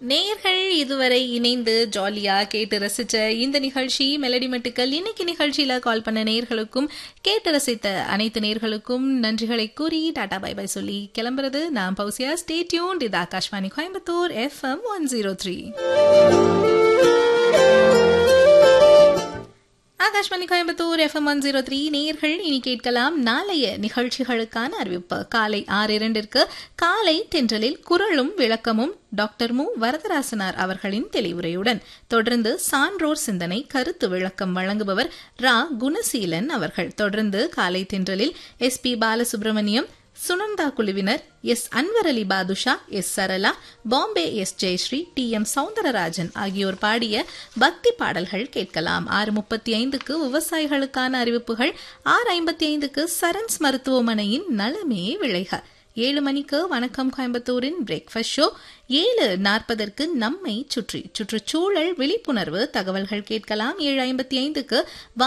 நேயர்கள் இதுவரை இணைந்து ஜாலியா கேட்டு ரசிச்ச இந்த நிகழ்ச்சி மெலடி மெட்டுக்கள் இன்னைக்கு நிகழ்ச்சியில கால் பண்ண நேயர்களுக்கும் கேட்டு ரசித்த அனைத்து நேயர்களுக்கும் நன்றிகளை கூறி டாடா பை பை சொல்லி கிளம்புறது நான் பௌசியா ஸ்டே டியூன் இது Akashvani Coimbatore FM one zero three Akashvani Coimbatore FM one zero three நேயர்கள் இனி கேட்கலாம் நாளைய நிகழ்ச்சிகளுக்கான அறிவிப்பு காலை ஆறு இரண்டிற்கு காலை தென்றலில் குரலும் விளக்கமும் டாக்டர் மு வரதராசனார் அவர்களின் தெளிவுரையுடன் தொடர்ந்து சான்றோர் சிந்தனை கருத்து விளக்கம் வழங்குபவர் ரா குணசீலன் அவர்கள் தொடர்ந்து காலை தென்றலில் எஸ் பி பாலசுப்ரமணியம் சுனந்தா குழுவினர் S Anwar Ali Badusha S Sarala Bombay S Jayashree T M Soundararajan ஆகியோர் பாடிய பக்தி பாடல்கள் கேட்கலாம் ஆறு முப்பத்தி ஐந்துக்கு விவசாயிகளுக்கான அறிவிப்புகள் ஆறு ஐம்பத்தி ஐந்துக்கு சரன்ஸ் மருத்துவமனையின் நலமே விளைக ஏழு மணிக்கு வணக்கம் கோயம்புத்தூரின் பிரேக்ஃபாஸ்ட் ஷோ ஏழு நாற்பதற்கு நம்மை சுற்றி சுற்றுச்சூழல் விழிப்புணர்வு தகவல்கள் கேட்கலாம் ஏழு ஐம்பத்தி ஐந்துக்கு